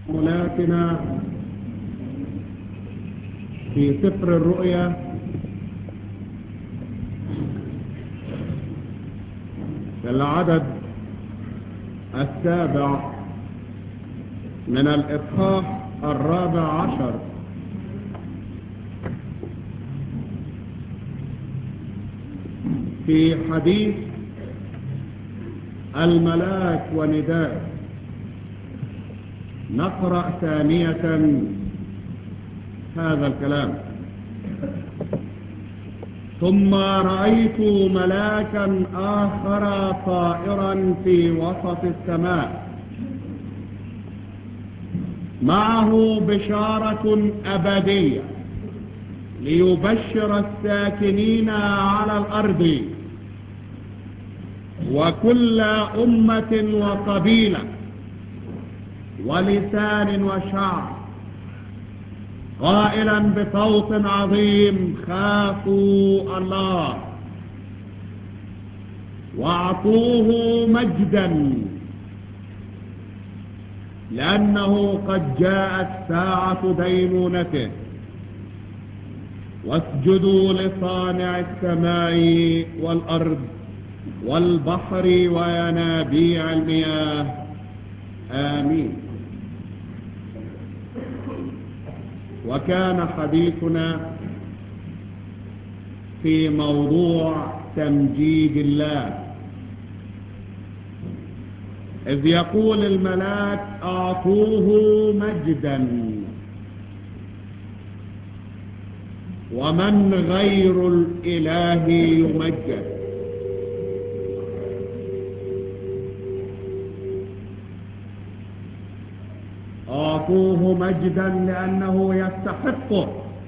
تأملاتنا في سفر الرؤيا في العدد السابع من الإصحاح الرابع عشر في حديث الملاك ونداء نقرأ ثانية هذا الكلام ثم رأيت ملاكا آخر طائرا في وسط السماء معه بشارة أبدية ليبشر الساكنين على الأرض وكل أمة وقبيلة ولسان وشعب قائلا بصوت عظيم خافوا الله واعطوه مجدا لأنه قد جاءت ساعة دينونته واسجدوا لصانع السماء والأرض والبحر وينابيع المياه آمين وكان حديثنا في موضوع تمجيد الله إذ يقول الملاك أعطوه مجدا ومن غير الإله يمجد أعطوه مجدا لأنه يستحقه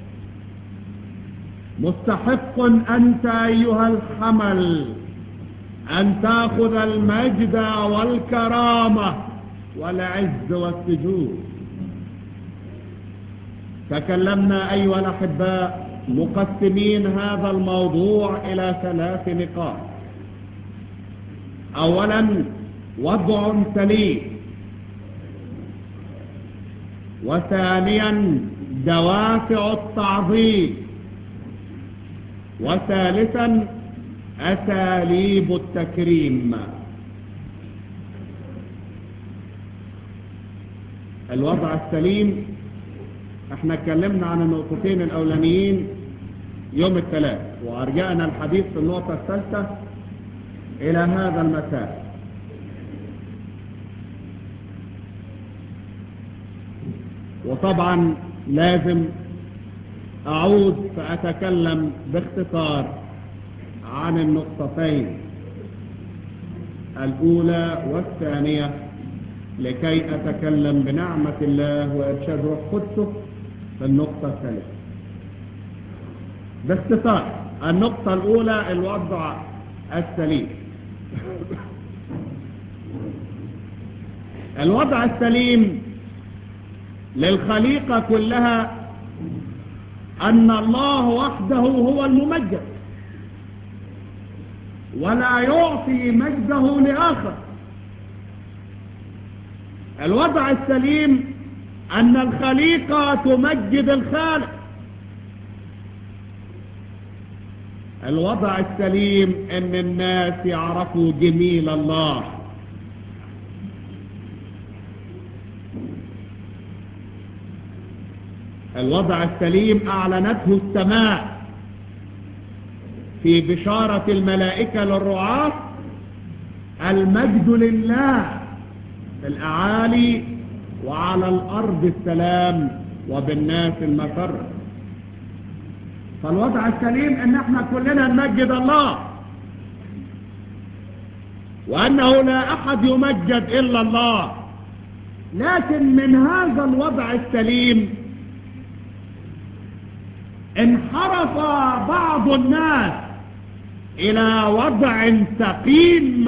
مستحق أنت أيها الحمل أن تأخذ المجد والكرامة والعز والسجود تكلمنا أيها الأحباء مقسمين هذا الموضوع إلى ثلاث نقاط أولا وضع سليم وثانيا دوافع التعظيم وثالثا أساليب التكريم الوضع السليم احنا اتكلمنا عن النقطتين الاولانيين يوم الثلاث وارجعنا الحديث في النقطة الثالثة الى هذا المساء وطبعا لازم اعود فاتكلم باختصار عن النقطتين الاولى والثانية لكي اتكلم بنعمة الله وارشاد روح قدسه في النقطة الثالثة باختصار النقطة الاولى الوضع السليم الوضع السليم للخليقة كلها أن الله وحده هو الممجد ولا يعطي مجده لآخر الوضع السليم أن الخليقة تمجد الخالق الوضع السليم أن الناس يعرفوا جميل الله الوضع السليم أعلنته السماء في بشارة الملائكة للرعاة المجد لله في الأعالي وعلى الأرض السلام وبالناس المسر فالوضع السليم ان احنا كلنا نمجد الله وانه لا احد يمجد الا الله لكن من هذا الوضع السليم انحرف بعض الناس الى وضع سقيم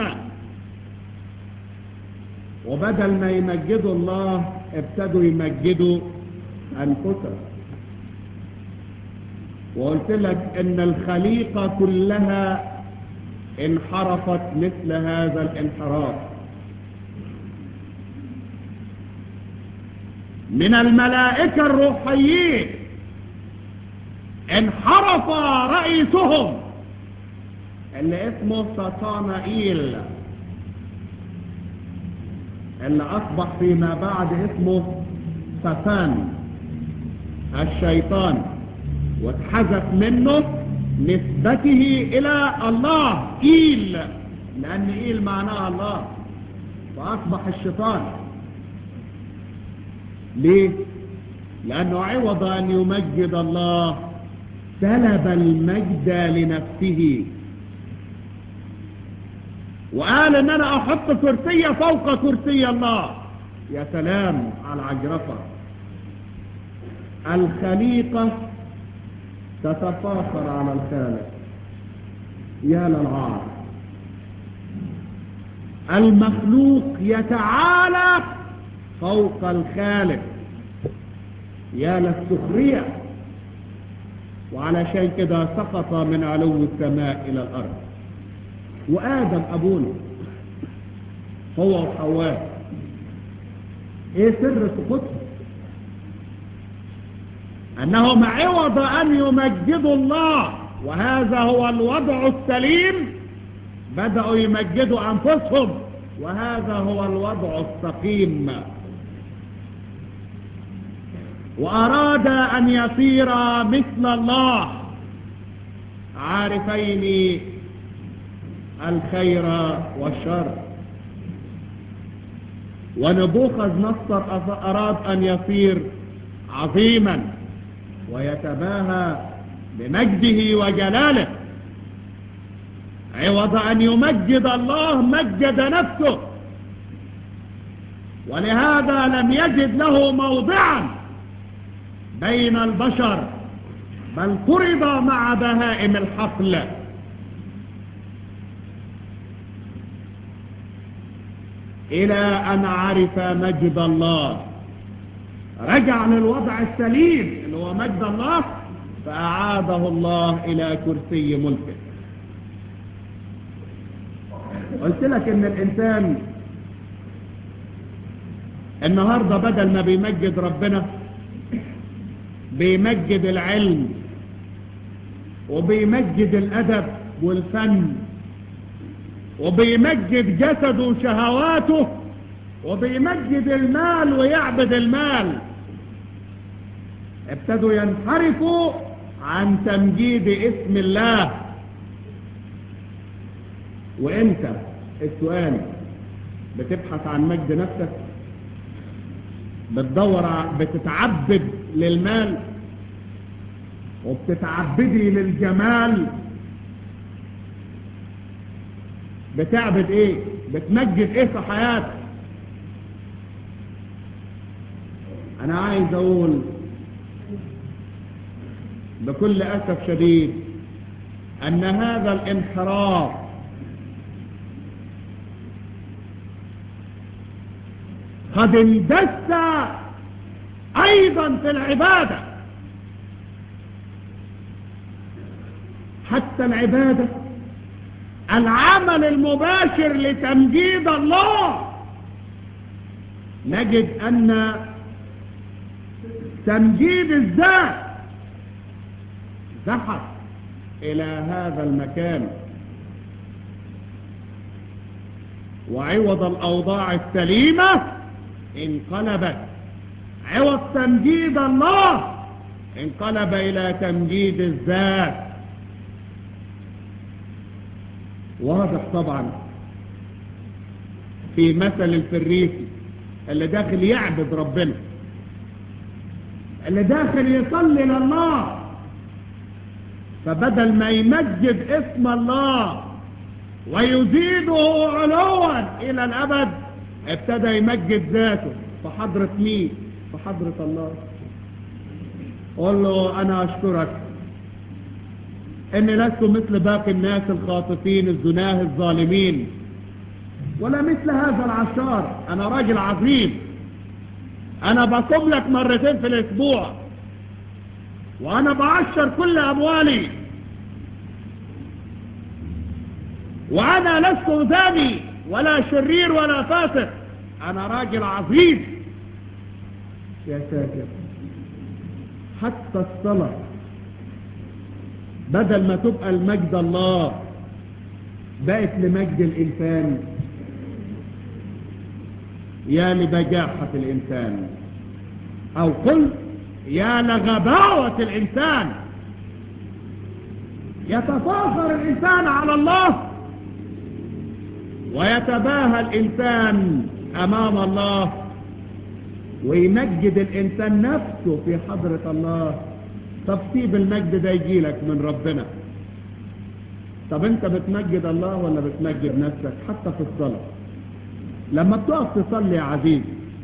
وبدل ما يمجدوا الله ابتدوا يمجدوا انفسهم وقلت لك ان الخليقة كلها انحرفت مثل هذا الانحراف من الملائكة الروحيين انحرف رئيسهم اللي اسمه ساتانائيل اللي اصبح فيما بعد اسمه ساتان الشيطان واتحذف منه نسبته الى الله ايل لان ايل معناها الله فاصبح الشيطان ليه لانه عوض ان يمجد الله سلب المجد لنفسه وقال ان انا احط كرسي فوق كرسي الله يا سلام على العجرفة الخليقة تتفاخر على الخالق يا للعار المخلوق يتعالى فوق الخالق يا للسخرية وعلشان كده سقط من علو السماء إلى الأرض وآدم أبونا هو وحواء ايه سر سقوطهم انهم عوض ان يمجدوا الله وهذا هو الوضع السليم بدأوا يمجدوا انفسهم وهذا هو الوضع السقيم واراد ان يصير مثل الله عارفين الخير والشر ونبوخذ نصر أراد أن يصير عظيما ويتباهى بمجده وجلاله عوض أن يمجد الله مجد نفسه ولهذا لم يجد له موضعا بين البشر بل طرد مع بهائم الحقل إلى أن عرف مجد الله رجع للوضع السليم اللي هو مجد الله فأعاده الله إلى كرسي ملكه قلت لك إن الإنسان النهاردة بدل ما بيمجد ربنا بيمجد العلم وبيمجد الأدب والفن وبيمجد جسده وشهواته وبيمجد المال ويعبد المال ابتدوا ينحرفوا عن تمجيد اسم الله وانت السؤال بتبحث عن مجد نفسك بتدور بتتعبد للمال وبتتعبدي للجمال بتعبد ايه بتمجد ايه في حياتك انا عايز اقول بكل اسف شديد ان هذا الانحراف قد اندس ايضا في العبادة حتى العبادة العمل المباشر لتمجيد الله نجد ان تمجيد الذات زحف الى هذا المكان وعوض الاوضاع السليمة انقلبت عوض تمجيد الله انقلب الى تمجيد الذات واضح طبعا في مثل الفريسي اللي داخل يعبد ربنا اللي داخل يصلي لله فبدل ما يمجد اسم الله ويزيده علوا الى الابد ابتدى يمجد ذاته في حضرة مين في حضرة الله قول له انا اشكرك اني لست مثل باقي الناس الخاطفين الزناه الظالمين ولا مثل هذا العشار انا راجل عظيم انا بصوم لك مرتين في الاسبوع وانا بعشر كل اموالي وانا لست زاني ولا شرير ولا فاسق انا راجل عظيم يا ساتر حتى الصلاة بدل ما تبقى المجد الله بقت لمجد الإنسان يا لبجاحة الإنسان أو قل يا لغباوة الإنسان يتفاخر الإنسان على الله ويتباهى الإنسان أمام الله ويمجد الإنسان نفسه في حضرة الله طب سيب المجد ده يجيلك من ربنا طب انت بتمجد الله ولا بتمجد نفسك حتى في الصلاة لما بتقف تصلي يا عزيز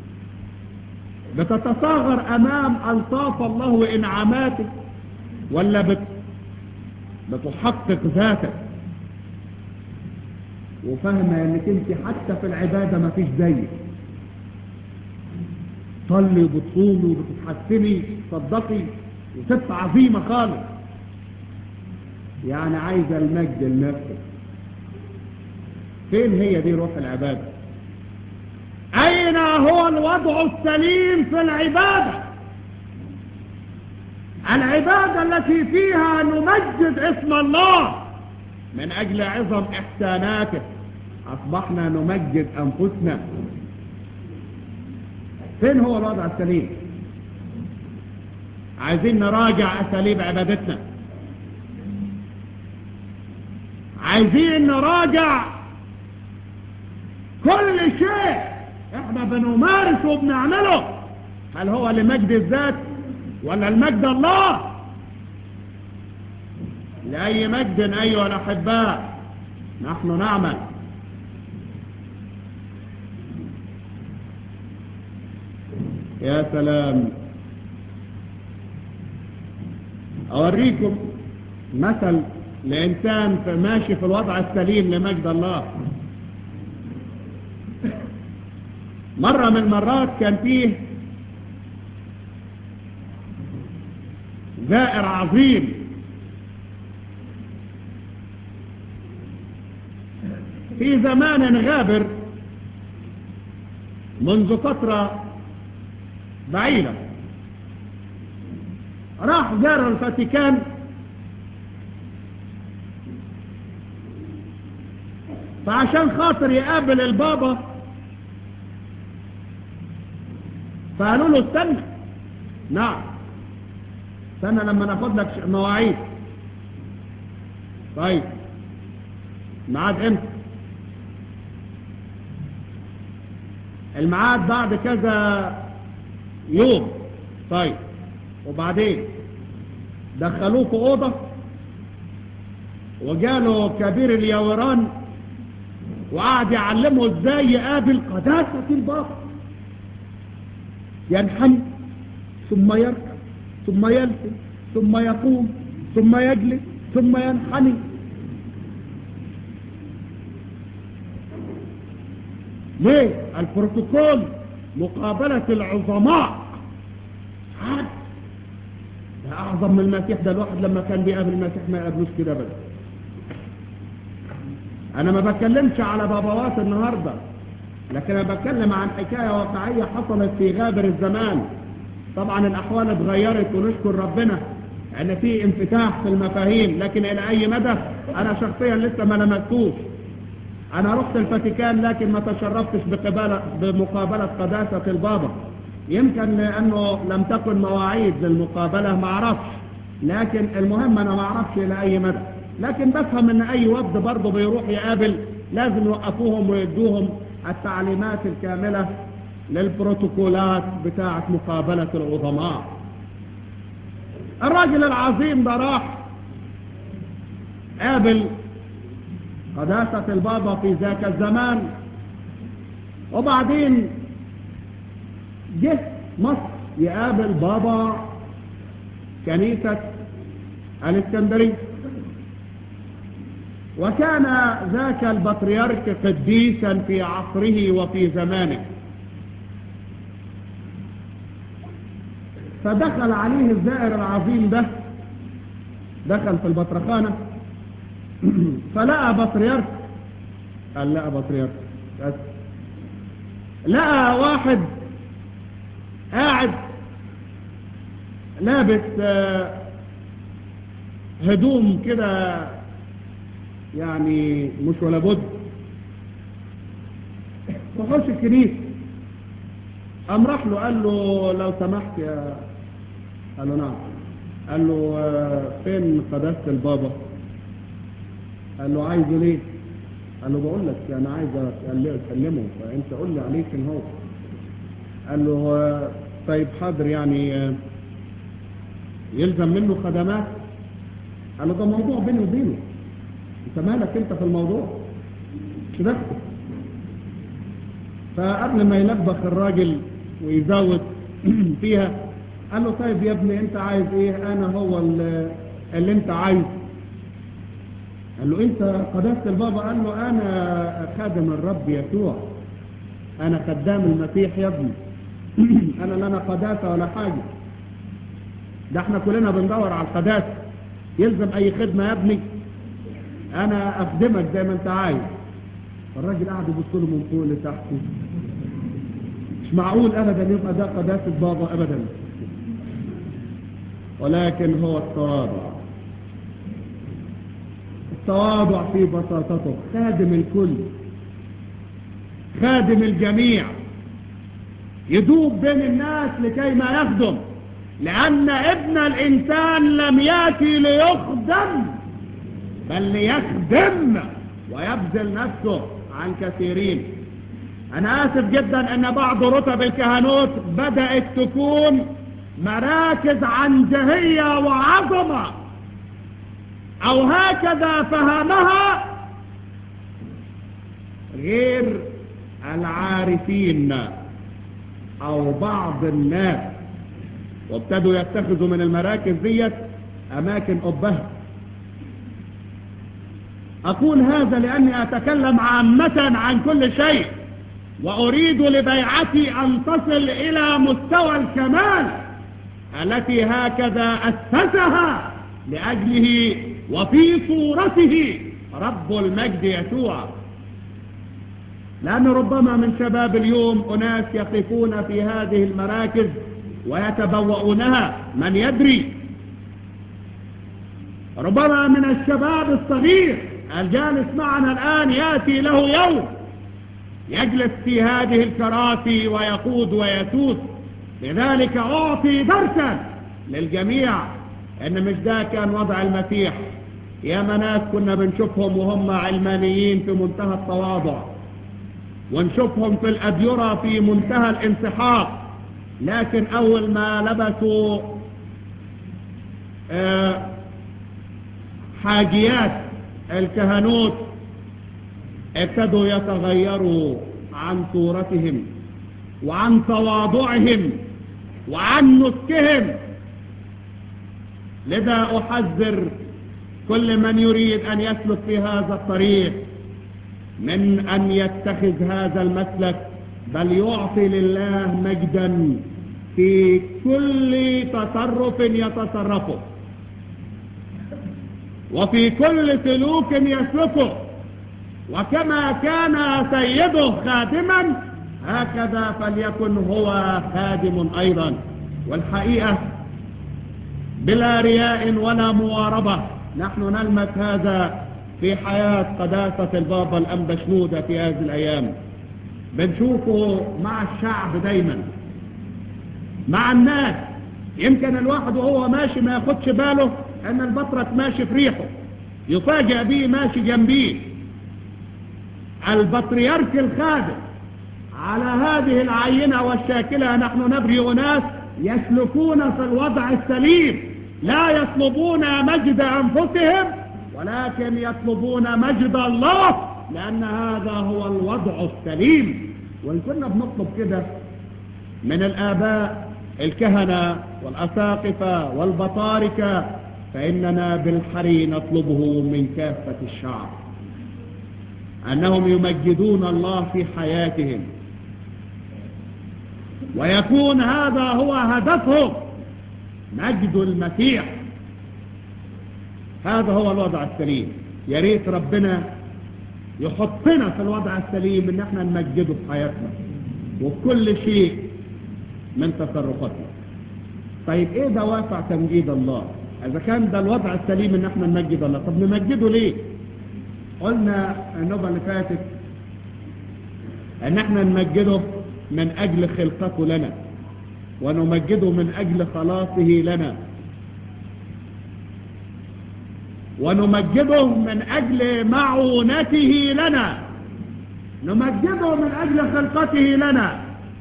بتتصاغر امام الطاف الله وانعاماته ولا بت... بتحقق ذاتك وفاهمة انك انت حتى في العبادة ما فيش زيك تصلي وبتصومي وبتتحسني تصدقي وست عظيمة خالص يعني عايزة المجد لنفسك فين هي دي روح العبادة أين هو الوضع السليم في العبادة العبادة التي فيها نمجد اسم الله من أجل عظم إحساناته أصبحنا نمجد أنفسنا فين هو الوضع السليم عايزين نراجع أساليب عبادتنا عايزين نراجع كل شيء احنا بنمارسه وبنعمله هل هو لمجد الذات ولا المجد الله لأي مجد أيها الأحباء نحن نعمل يا سلام أوريكم مثل لإنسان ماشي في الوضع السليم لمجد الله مرة من المرات كان فيه زائر عظيم في زمان غابر منذ فترة بعيدة راح زار الفاتيكان فعشان خاطر يقابل البابا فقالوا له استنى نعم استنى لما ناخد لك مواعيد طيب ميعاد امتى الميعاد بعد كذا يوم طيب وبعدين دخلوه في اوضه وجاله كبير اليوران وقعد يعلمه ازاي يقابل قداسة البابا ينحني ثم يركع ثم يلفت ثم يقوم ثم يجلس ثم ينحني ليه البروتوكول مقابلة العظماء عاد ده اعظم من المسيح ده الواحد لما كان بيقابل المسيح ما يقابلوش كده بس انا ما بتكلمش على بابوات النهاردة لكن انا بتكلم عن حكاية واقعية حصلت في غابر الزمان طبعا الاحوال اتغيرت ونشكر ربنا ان في انفتاح في المفاهيم لكن الى اي مدى انا شخصيا لسه ما لمستوش انا رحت الفاتيكان لكن ما تشرفتش بقبالة بمقابلة قداسة البابا يمكن لانه لم تكن مواعيد للمقابلة ما اعرفش لكن المهم انا ما اعرفش الى اي مدى لكن بفهم ان اي وفد برضه بيروح يقابل لازم يوقفوهم ويدوهم التعليمات الكاملة للبروتوكولات بتاعة مقابلة العظماء الراجل العظيم ده راح قابل قداسة البابا في ذاك الزمان وبعدين جه مصر يقابل بابا كنيسة الاسكندرية وكان ذاك البطريرك قديسا في عصره وفي زمانه فدخل عليه الزائر العظيم ده دخل في البطرخانة فلقى بطريرك قال لقى بطريرك بس لقى واحد قاعد لابس آه، هدوم كده يعني مش ولا بد وخش الكنيسة قام راح له قال له لو سمحت يا قال له نعم قال له آه، فين قداسة البابا قال له عايزه ليه قال له بقول لك انا عايز أكل- اكلمه فانت قول لي عليه فين هو قال له آه، طيب حاضر يعني آه، يلزم منه خدمات قال له ده موضوع بيني وبينه انت مالك انت في الموضوع مش دخل فقبل ما يلبخ الراجل ويزود فيها قال له طيب يا ابني انت عايز ايه انا هو اللي, اللي انت عايزه قال له انت قداسة البابا قال له انا خادم الرب يسوع انا خدام المسيح يا ابني انا لا انا قداسة ولا حاجة ده احنا كلنا بندور على القداسة يلزم اي خدمة يا ابني انا اخدمك زي ما انت عايز الراجل قاعد يبص له من فوق لتحت مش معقول ابدا يبقى ده قداسة بابا ابدا ولكن هو التواضع التواضع في بساطته خادم الكل خادم الجميع يدوب بين الناس لكي ما يخدم لأن ابن الإنسان لم يأتي ليخدم بل ليخدم ويبذل نفسه عن كثيرين أنا آسف جدا أن بعض رتب الكهنوت بدأت تكون مراكز عنجهية وعظمة أو هكذا فهمها غير العارفين أو بعض الناس وابتدوا يتخذوا من المراكز ديت أماكن أبهة أقول هذا لأني أتكلم عامة عن كل شيء وأريد لبيعتي أن تصل إلى مستوى الكمال التي هكذا أسسها لأجله وفي صورته رب المجد يسوع لأن ربما من شباب اليوم أناس يقفون في هذه المراكز ويتبوؤونها من يدري ربما من الشباب الصغير الجالس معنا الآن يأتي له يوم يجلس في هذه الكراسي ويقود ويسوس لذلك أعطي درسا للجميع ان مش ده كان وضع المسيح يا ناس كنا بنشوفهم وهم علمانيين في منتهى التواضع ونشوفهم في الأديرة في منتهى الانسحاق لكن أول ما لبسوا آه حاجيات الكهنوت ابتدوا يتغيروا عن صورتهم وعن تواضعهم وعن نسكهم لذا أحذر كل من يريد أن يسلك في هذا الطريق من أن يتخذ هذا المسلك بل يعطي لله مجدا في كل تصرف يتصرفه وفي كل سلوك يسلكه وكما كان سيده خادما هكذا فليكن هو خادم أيضا والحقيقة بلا رياء ولا مواربة نحن نلمس هذا في حياة قداسة البابا الأنبا شنودة في هذه الأيام بنشوفه مع الشعب دايما مع الناس يمكن الواحد وهو ماشي ما ياخدش باله ان البطرك ماشي في ريحه يفاجأ بيه ماشي جنبيه البطريرك الخادم على هذه العينة والشاكلة نحن نبرئ ناس يسلكون في الوضع السليم لا يطلبون مجد أنفسهم ولكن يطلبون مجد الله لأن هذا هو الوضع السليم وإن كنا بنطلب كده من الآباء الكهنة والأساقفة والبطاركة فإننا بالحري نطلبه من كافة الشعب أنهم يمجدون الله في حياتهم ويكون هذا هو هدفهم مجد المسيح هذا هو الوضع السليم يا ريت ربنا يحطنا في الوضع السليم ان احنا نمجده في حياتنا وفي كل شيء من تصرفاتنا طيب ايه دوافع تمجيد الله اذا كان ده الوضع السليم ان احنا نمجد الله طب نمجده ليه قلنا النوبة اللي فاتت ان احنا نمجده من اجل خلقته لنا ونمجده من اجل خلاصه لنا ونمجده من اجل معونته لنا نمجده من اجل خلقته لنا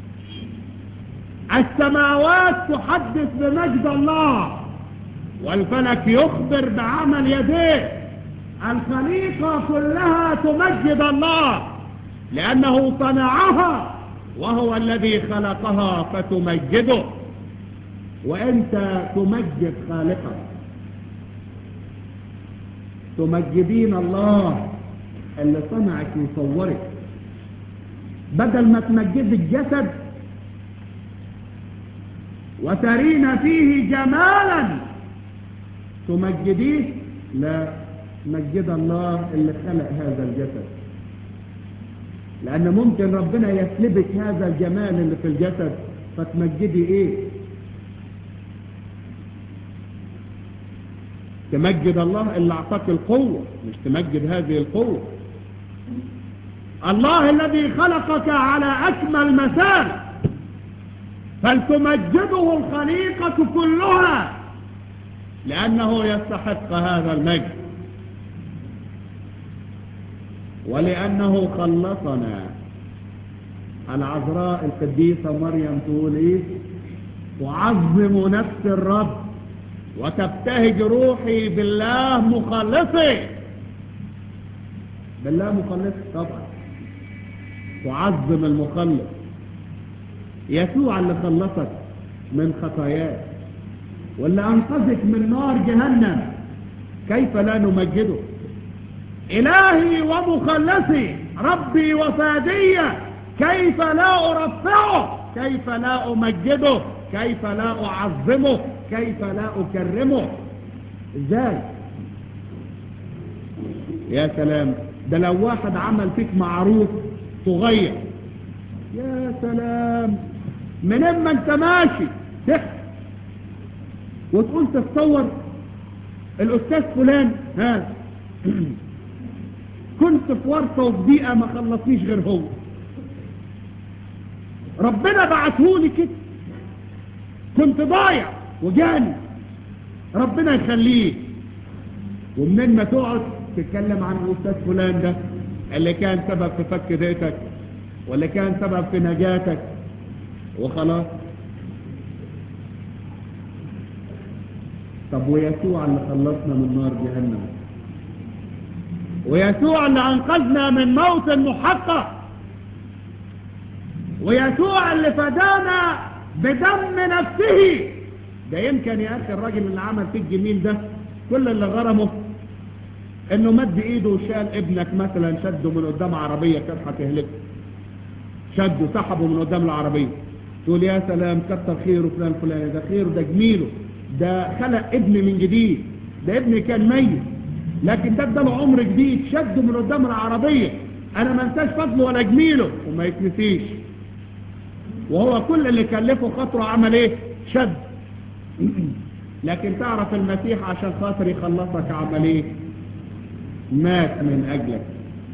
السماوات تحدث بمجد الله والفلك يخبر بعمل يديه الخليقة كلها تمجد الله لأنه صنعها وهو الذي خلقها فتمجده وأنت تمجد خالقك تمجدين الله اللي صنعك وصورك بدل ما تمجد الجسد وترين فيه جمالا تمجديه لا مجد الله اللي خلق هذا الجسد لأن ممكن ربنا يسلبك هذا الجمال اللي في الجسد فتمجدي ايه تمجد الله اللي اعطاك القوة مش تمجد هذه القوة الله الذي خلقك على أكمل مثال فلتمجده الخليقة كلها لأنه يستحق هذا المجد ولأنه خلصنا العذراء القديسة مريم تقول إيه تعظم نفس الرب وتبتهج روحي بالله مخلصي بالله مخلصي طبعا تعظم المخلص يسوع اللي خلصك من خطاياك واللي أنقذك من نار جهنم كيف لا نمجده إلهي ومخلصي ربي وفادي كيف لا أرفعه كيف لا أمجده كيف لا أعظمه كيف لا أكرمه إزاي يا سلام ده لو واحد عمل فيك معروف صغير يا سلام من اما انت ماشي تحت وتقول تتصور الاستاذ فلان ها كنت في ورطة وفي بيئة ما خلصنيش غير هو ربنا بعتهولي كده كنت ضايع وجاني ربنا يخليه ومنين ما تقعد تتكلم عن الاستاذ فلان ده اللي كان سبب في فك ضيقتك واللي كان سبب في نجاتك وخلاص طب ويسوع اللي خلصنا من نار جهنم ويسوع اللي انقذنا من موت محقق ويسوع اللي فدانا بدم نفسه ده يمكن يا اخي الراجل اللي عمل فيك جميل ده كل اللي غرمه انه مد ايده وشال ابنك مثلا شده من قدام عربية كانت هتهلكه شده سحبه من قدام العربية تقول يا سلام كتر خيره فلان فلان ده خيره ده جميله ده خلق ابني من جديد ده ابني كان ميت لكن ده اداله عمر جديد شده من قدام العربية انا ما انساش فضله ولا جميله وما يتنسيش وهو كل اللي كلفه خاطره عمل ايه شد لكن تعرف المسيح عشان خاطر يخلصك عمل ايه مات من اجلك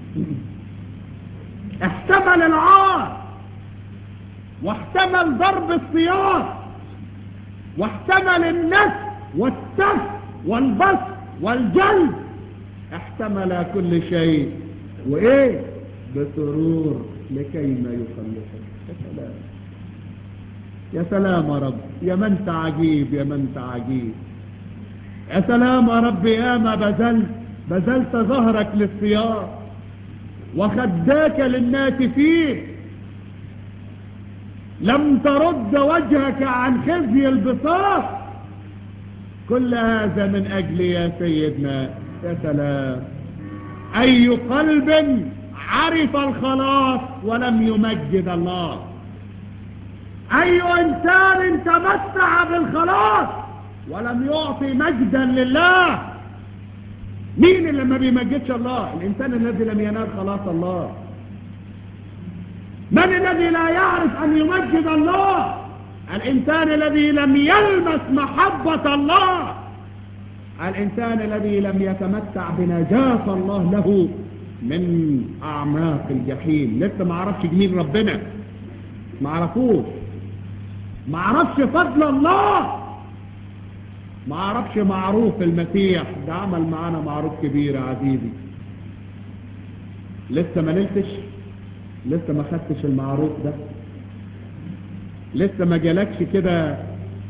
احتمل العار واحتمل ضرب السياط واحتمل النس والسف والبس والجلد احتمل كل شيء وايه بسرور لكي ما يخلصك يا سلام يا سلام يا رب يا من انت عجيب يا من انت عجيب يا سلام يا رب يا ما بذلت بذلت ظهرك للسياط وخداك للناس فيه لم ترد وجهك عن خزي البساط كل هذا من أجل يا سيدنا يا سلام أي قلب عرف الخلاص ولم يمجد الله أي إنسان تمتع بالخلاص ولم يعطي مجدا لله مين اللي ما بيمجدش الله الإنسان الذي لم ينال خلاص الله من الذي لا يعرف أن يمجد الله الإنسان الذي لم يلمس محبة الله الإنسان الذي لم يتمتع بنجاة الله له من أعماق الجحيم لسه ما عرفش جميل ربنا ما عرفوش ما عرفش فضل الله ما عرفش معروف المسيح ده عمل معانا معروف كبير يا عزيزي لسه ما نلتش لسه ما خدتش المعروف ده لسه ما جالكش كده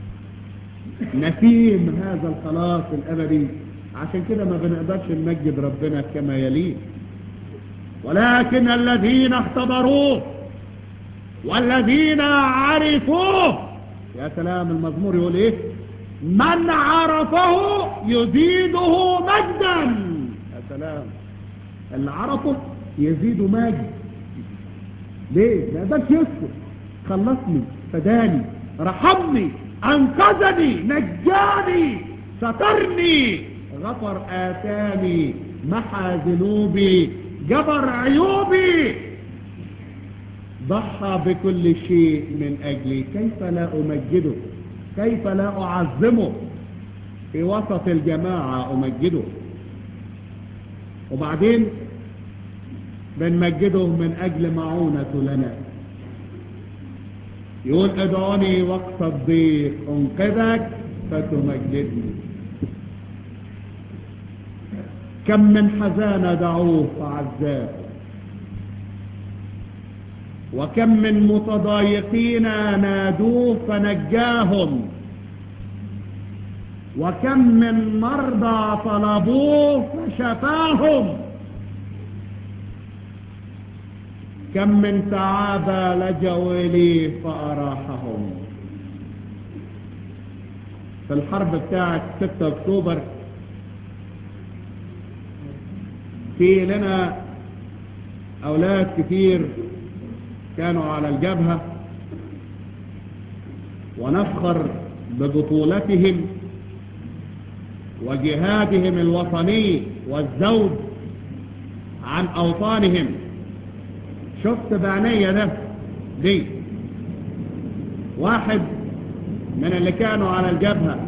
نسيم هذا الخلاص الأبدي عشان كده ما بنقدرش نمجد ربنا كما يليه ولكن الذين اختبروه والذين عرفوه يا سلام المزمور يقول ايه من عرفه يزيده مجدا يا سلام اللي عرفه يزيده مجد ليه ما يقدرش يسكت خلصني فداني رحمني انقذني نجاني سترني غفر آثامي محى ذنوبي جبر عيوبي ضحى بكل شيء من أجلي كيف لا أمجده كيف لا أعظمه في وسط الجماعة أمجده وبعدين بنمجده من أجل معونة لنا يقول ادعوني وقت الضيق انقذك فتمجدني كم من حزان دعوه فعزاه وكم من متضايقين نادوه فنجاهم وكم من مرضى طلبوه فشفاهم كم من تعابى لجوا إليه فأراحهم في الحرب بتاعت 6 أكتوبر في لنا أولاد كتير كانوا على الجبهة ونفخر ببطولتهم وجهادهم الوطني والزوج عن أوطانهم شفت بعينيا ده دي واحد من اللي كانوا على الجبهة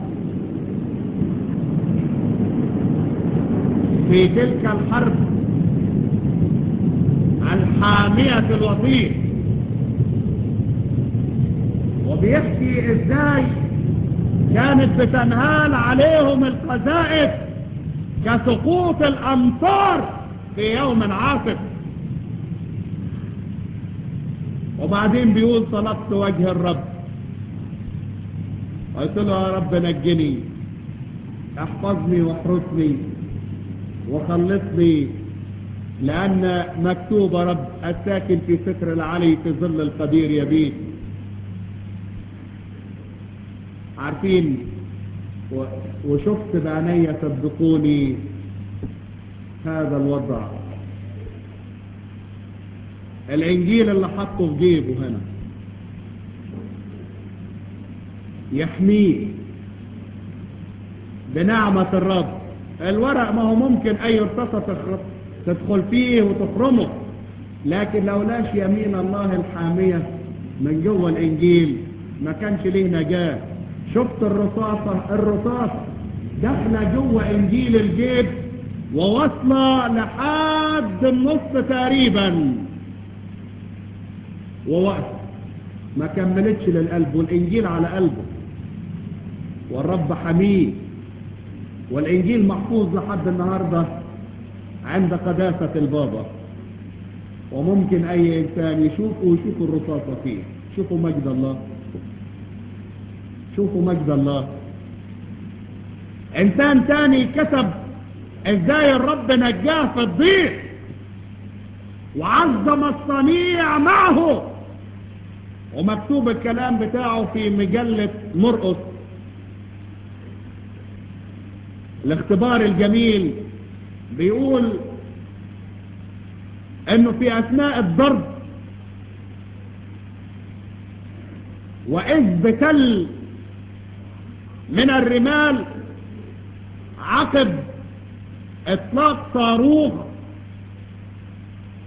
في تلك الحرب الحامية الوطين وبيحكي ازاي كانت بتنهال عليهم القذائف كسقوط الامطار في يوم عاصف وبعدين بيقول طلبت وجه الرب قلت له يا رب نجني احفظني واحرسني وخلصني لأن مكتوب رب الساكن في ستر العلي في ظل القدير يبيت عارفين وشفت بعيني صدقوني هذا الوضع الانجيل اللي حطه في جيبه هنا يحميه بنعمة الرب الورق ما هو ممكن اي رصاصة تدخل فيه وتخرمه لكن لولاش يمين الله الحامية من جوه الانجيل ما كانش ليه نجاة شفت الرصاصة الرصاصة داخلة جوه انجيل الجيب وواصلة لحد النص تقريبا ووقت ما كملتش للقلب والإنجيل على قلبه والرب حميه والإنجيل محفوظ لحد النهاردة عند قداسة البابا وممكن أي إنسان يشوفه ويشوف الرصاصة فيه شوفوا مجد الله شوفوا مجد الله إنسان تاني كتب إزاي الرب نجاه في الضيق وعظم الصنيع معه ومكتوب الكلام بتاعه في مجلة مرقس الاختبار الجميل بيقول انه في اثناء الضرب واذ بتل من الرمال عقب اطلاق صاروخ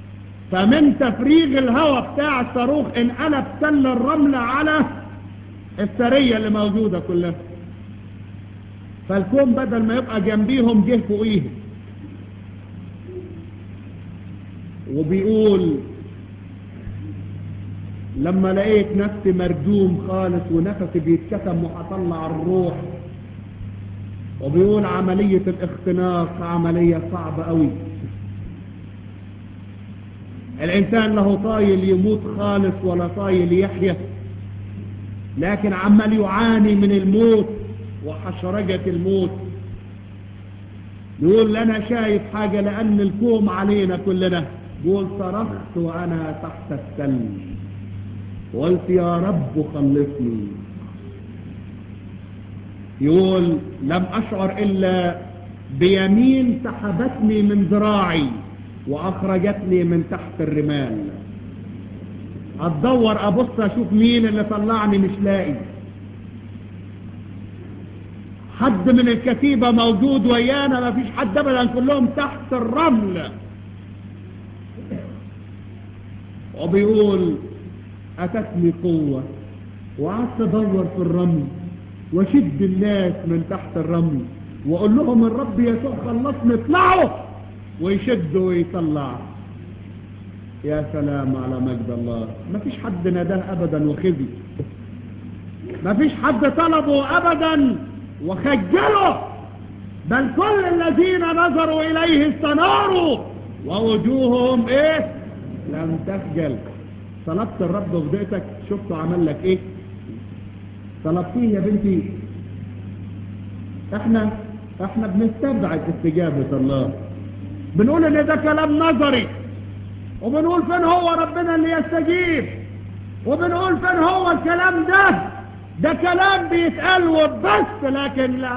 فمن تفريغ الهواء بتاع الصاروخ انقلب تل الرمل على السرية اللي موجودة كلها فالكون بدل ما يبقى جنبيهم جه فوقيهم وبيقول لما لقيت نفسي مردوم خالص ونفسي بيتكتم وهطلع الروح وبيقول عملية الاختناق عملية صعبة قوي الإنسان له طايل يموت خالص ولا طايل يحيا لكن عمال يعاني من الموت وحشرجة الموت يقول لنا شايف حاجة لأن الكوم علينا كلنا يقول صرخت وأنا تحت الثلج قلت يا رب خلصني يقول لم أشعر إلا بيمين سحبتني من ذراعي وأخرجتني من تحت الرمال أتدور أبص أشوف مين اللي طلعني مش لاقي حد من الكتيبة موجود ويانا ما فيش حد أبدا كلهم تحت الرمل وبيقول أتتني قوة وقعدت أدور في الرمل وشد الناس من تحت الرمل وأقول لهم الرب يسوع خلصني اطلعوا ويشد ويطلع يا سلام على مجد الله ما فيش حد ناداه أبدا وخزي ما فيش حد طلبه أبدا وخجله بل كل الذين نظروا إليه استناروا ووجوههم إيه لم تخجل طلبت الرب وفدقتك شفته عمل لك إيه طلبتيه يا بنتي احنا احنا بنستبعد استجابة الله بنقول ان ده كلام نظري وبنقول فين هو ربنا اللي يستجيب وبنقول فين هو الكلام ده ده كلام بيتقال وبس لكن لا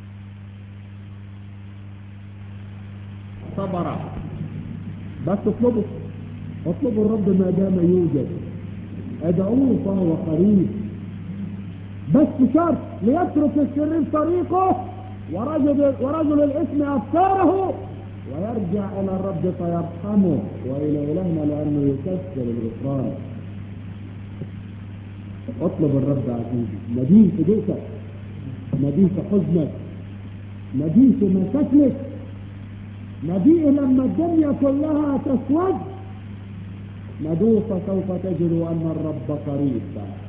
صبر بس اطلبوا اطلبوا الرب ما دام يوجد ادعوه فهو قريب بس شرط ليترك الشرير طريقه ورجل, ورجل الاسم افكاره ويرجع الى الرب فيرحمه والى الهنا لانه يكسر الغفران اطلب الرب عزيزي ناديه في بيتك ناديه في حزنك ناديه في مشاكلك ناديه لما الدنيا كلها تسود نادوه فسوف تجد ان الرب قريب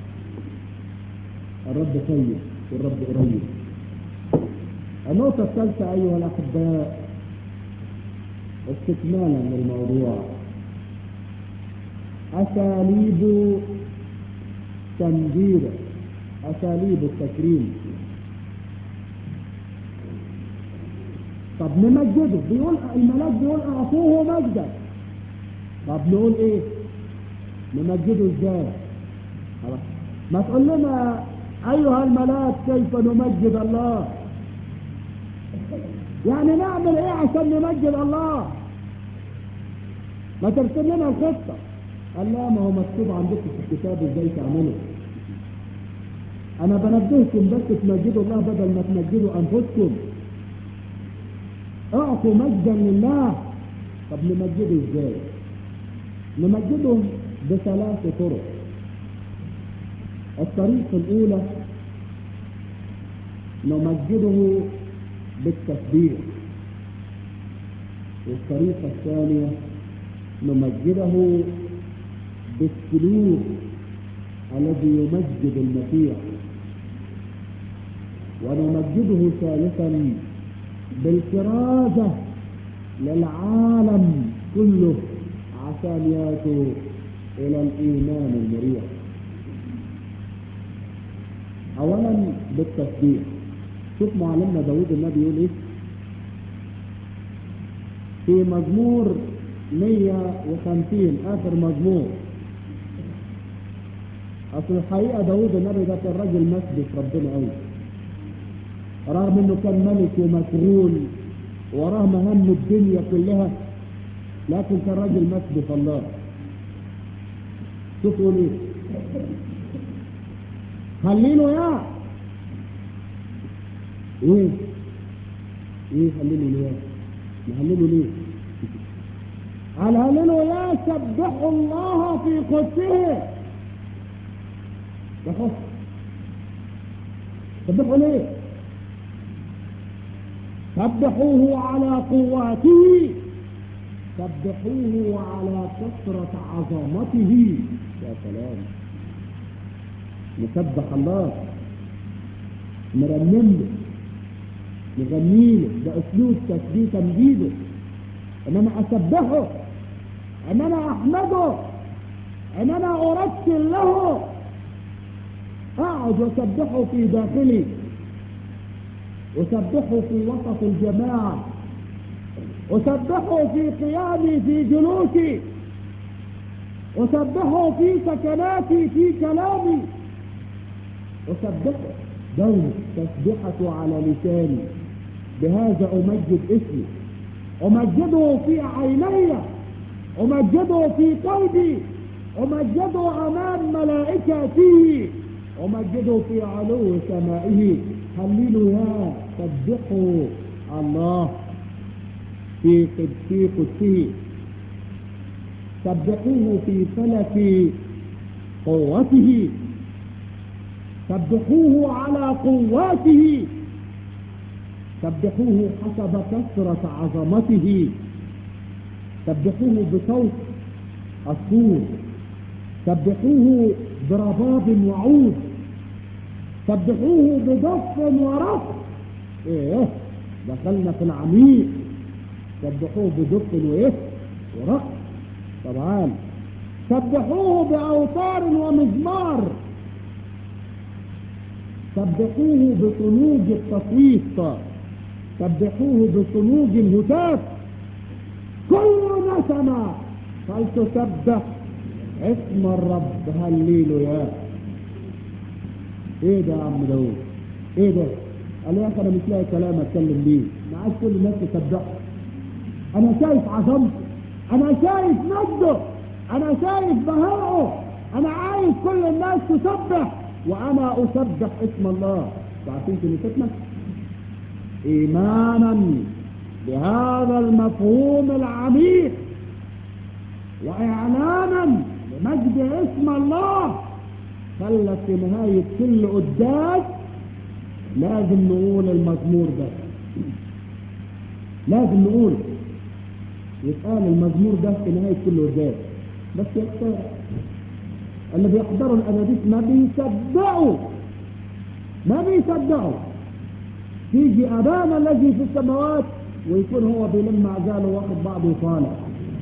الرب طيب والرب قريب النقطة الثالثة أيها الأحباء استكمالا للموضوع أساليب تنجير أساليب التكريم طب نمجده بيقول الملاك بيقول أعطوه مجدا طب نقول إيه نمجده إزاي خلاص ما تقول لنا أيها الملاك كيف نمجد الله يعني نعمل ايه عشان نمجد الله ما ترسم لنا الخطة قال لا ما هو مكتوب عندكم في الكتاب ازاي تعملوا انا بنبهكم بس تمجدوا الله بدل ما تمجدوا انفسكم اعطوا مجدا لله طب نمجده ازاي نمجده بثلاث طرق الطريقة الاولى نمجده بالتسبيح والطريقة الثانية نمجده بالسلوك الذي يمجد المسيح ونمجده ثالثا بالكرازة للعالم كله عشان ياتوا إلى الإيمان المريح أولا بالتسبيح شوف معلمنا داود النبي يقول ايه في مزمور 150 اخر مزمور اصل الحقيقه داود النبي ده كان راجل مسبك ربنا قوي رغم انه كان ملك ومكرول وراه مهام الدنيا كلها لكن كان راجل مسبك الله شوف يقول ايه خليله يا ايه ايه هللوا ليه نهللوا ليه قال هللوا يا سبحوا الله في قدسه ده خص سبحوا ليه سبحوه على قواته سبحوه على كثرة عظمته يا سلام نسبح الله نرنم له نغني له ده اسلوب تسبيح تمجيده ان انا اسبحه ان انا احمده ان انا ارسل له اقعد واسبحه في داخلي اسبحه في وسط الجماعه اسبحه في قيامي في جلوسي اسبحه في سكناتي في كلامي اسبحه دوم تسبحة على لساني بهذا امجد اسمي امجده في عيني امجده في قلبي امجده امام ملائكته امجده في علو سمائه هللوا يا سبحوا الله في في قدسه سبحوه في فلك قوته سبحوه على قواته سبحوه حسب كثرة عظمته سبحوه بصوت الصور سبحوه برباب وعود سبحوه بدف ورق ايه دخلنا في العميق سبحوه بدف وايه ورق طبعا سبحوه باوتار ومزمار سبحوه بصنوج التصويت سبحوه بصنوج الهتاف كل نسمة فلتسبح اسم الرب هليلو يا ايه ده يا عم داوود ايه ده قال يا اخي انا مش لاقي كلام اتكلم بيه انا عايز كل الناس تسبحه انا شايف عظمته انا شايف مجده انا شايف بهائه انا عايز كل الناس تسبح وانا اسبح اسم الله عارفين كنيستنا ايمانا بهذا المفهوم العميق واعلانا لمجد اسم الله خلت في نهاية كل قداس لازم نقول المزمور ده لازم نقول يتقال المزمور ده في نهاية كل قداس بس يختار اللي بيحضروا الاناديس ما بيصدقوا ما بيصدقوا تيجي ابانا الذي في السماوات ويكون هو بيلم عزاله واخد بعضه وطالع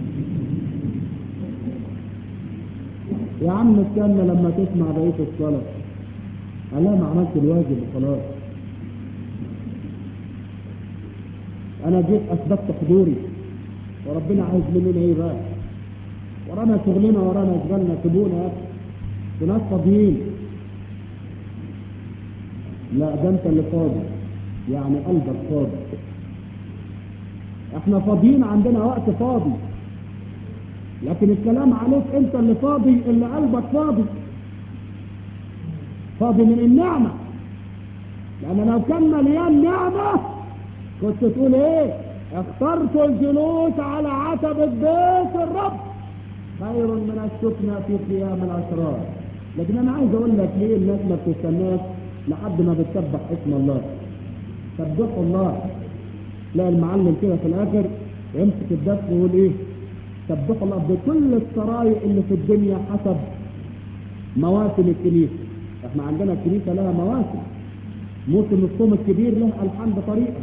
يا عم استنى لما تسمع بقيه الصلاه انا ما عملت الواجب وخلاص انا جيت اثبتت حضوري وربنا عايز مننا ايه بقى ورانا شغلنا ورانا اشغالنا سيبونا يا اخي في ناس فاضيين لا ده انت اللي فاضي يعني قلبك فاضي احنا فاضيين عندنا وقت فاضي لكن الكلام عليك انت اللي فاضي اللي قلبك فاضي فاضي من النعمة لان لو كان مليان نعمة كنت تقول ايه اخترت الجلوس على عتبة بيت الرب خير من السكنة في قيام الأسرار لكن أنا عايز أقول لك ليه الناس ما بتستناش لحد ما بتسبح اسم الله سبحوا الله تلاقي المعلم كده في الآخر يمسك الدف ويقول إيه سبحوا الله بكل السرايا اللي في الدنيا حسب مواسم الكنيسة احنا عندنا الكنيسة لها مواسم موسم الصوم الكبير له ألحان بطريقة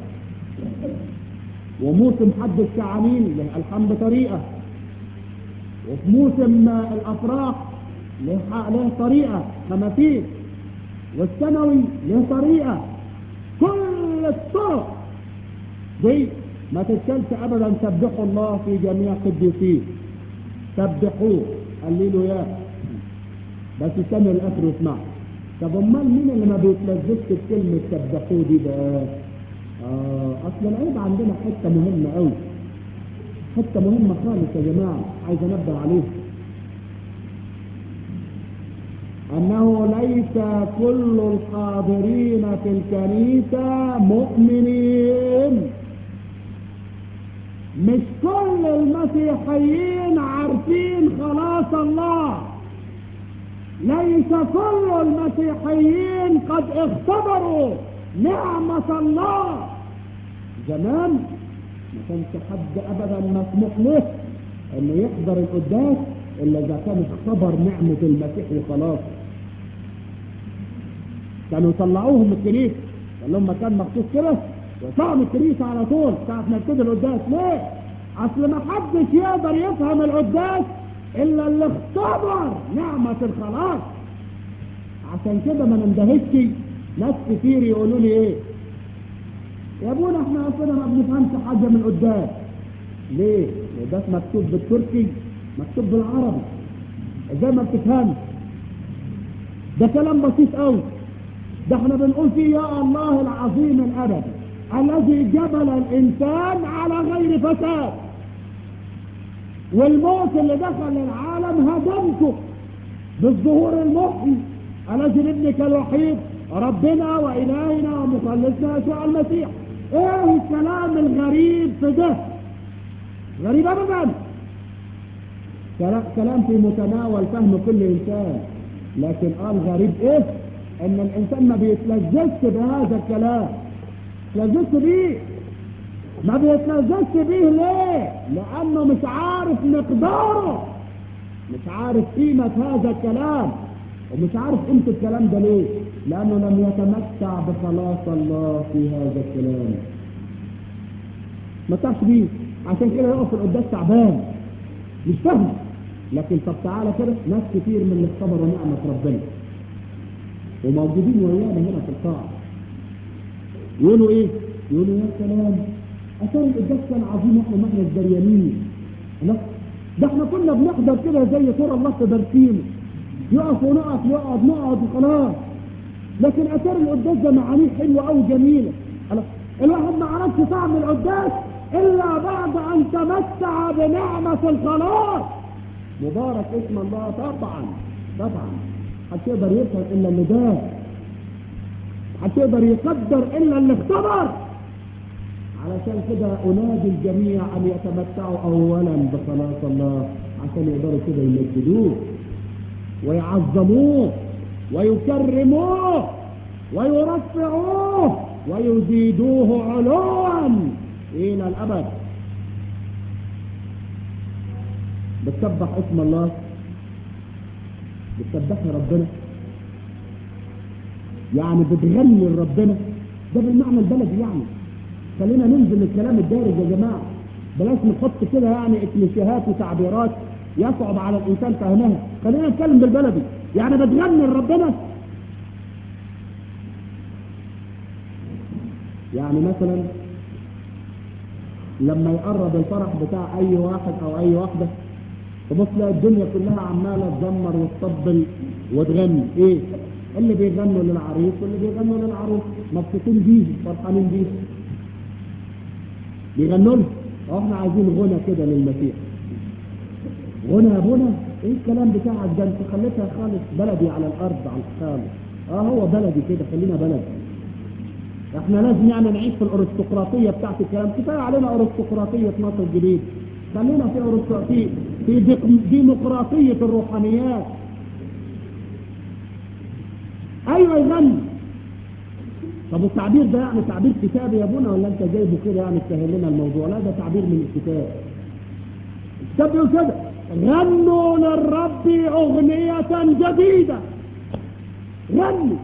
وموسم حد الشعانين له ألحان بطريقة وفي موسم الافراح له له طريقه خمسين والثانوي له طريقه كل الطرق دي ما تتشالش ابدا سبحوا الله في جميع قديسيه سبحوه قللوا ياه بس استنى الاخر واسمع طب امال مين اللي ما بيتلذذش بكلمه سبحوه دي بقى اه اصل العيب عندنا حته مهمه قوي حته مهمه خالص يا جماعه عايز انبه عليها انه ليس كل الحاضرين في الكنيسه مؤمنين مش كل المسيحيين عارفين خلاص الله ليس كل المسيحيين قد اختبروا نعمة الله زمان ما كانش حد ابدا مسموح له انه يحضر القداس الا اذا كان اختبر نعمة المسيح وخلاص كانوا يطلعوهم من الكنيسة قال لهم مكان مخصوص كده ويطلعوا من الكنيسة على طول ساعة ما يبتدي القداس ليه؟ اصل ما حدش يقدر يفهم القداس الا اللي اختبر نعمة الخلاص عشان كده ما نندهشش ناس كتير يقولوا لي ايه يا ابونا احنا اصلا ما بنفهمش حاجة من قدام ليه؟ القداس مكتوب بالتركي مكتوب بالعربي ازاي ما بتفهمش ده كلام بسيط قوي ده احنا بنقول فيه يا الله العظيم الابدي الذي جبل الانسان على غير فساد والموت اللي دخل العالم هدمته بالظهور المحيي الذي لابنك الوحيد ربنا والهنا ومخلصنا يسوع المسيح ايه الكلام الغريب في ده غريب ابدا كلام في متناول فهم كل انسان لكن قال غريب ايه ان الانسان ما بيتلذذش بهذا الكلام يتلذذش بيه ما بيتلذذش بيه ليه لانه مش عارف مقداره مش عارف قيمة هذا الكلام ومش عارف قيمة الكلام ده ليه لانه لم يتمتع بخلاص الله في هذا الكلام ما تعرفش بيه عشان كده يقف القداس تعبان مش فاهم لكن طب تعالى كده ناس كتير من اللي اختبروا نعمة ربنا وموجودين ويانا هنا في القاعة يقولوا ايه يقولوا يا سلام اثار القداس كان عظيم احنا ما احنا الدريانين ده احنا كنا بنحضر كده زي صورة الله في درسينه يقف ونقف يقعد نقعد وخلاص لكن اثار القداس ده معانيه حلوه قوي جميله الواحد ما عرفش طعم القداس الا بعد ان تمتع بنعمه الخلاص مبارك اسم الله طبعا طبعا محدش يقدر يفهم الا اللي ده محدش يقدر يقدر الا اللي اختبر علشان كده انادي الجميع ان يتمتعوا اولا بخلاص الله عشان يقدروا كده يمجدوه ويعظموه ويكرموه ويرفعوه ويزيدوه علوا الى الابد بتسبح اسم الله بتسبح ربنا يعني بتغني لربنا ده بالمعنى البلدي يعني خلينا ننزل الكلام الدارج يا جماعه بلاش نحط كده يعني اكليشيهات وتعبيرات يصعب على الانسان فهمها خلينا نتكلم بالبلدي يعني بتغني لربنا يعني مثلا لما يقرب الفرح بتاع اي واحد او اي واحده تبص تلاقي الدنيا كلها عماله تزمر وتطبل وتغني ايه اللي بيغنوا للعريس واللي بيغنوا للعروس مبسوطين بيه فرحانين بيه بيغنوا له احنا عايزين غنى كده للمسيح غنى يا ابونا ايه الكلام بتاعك ده انت خليتها خالص بلدي على الارض على الخالص اه هو بلدي كده خلينا بلدي احنا لازم يعني نعيش في الارستقراطيه بتاعت الكلام كفايه علينا ارستقراطيه مصر الجديد خلينا في ارستقراطيه في ديمقراطيه الروحانيات ايوه يغني طب التعبير ده يعني تعبير كتابي يا ابونا ولا انت جايبه كده يعني تسهل لنا الموضوع لا ده تعبير من الكتاب الكتاب بيقول كده غنوا للرب اغنيه جديده غنوا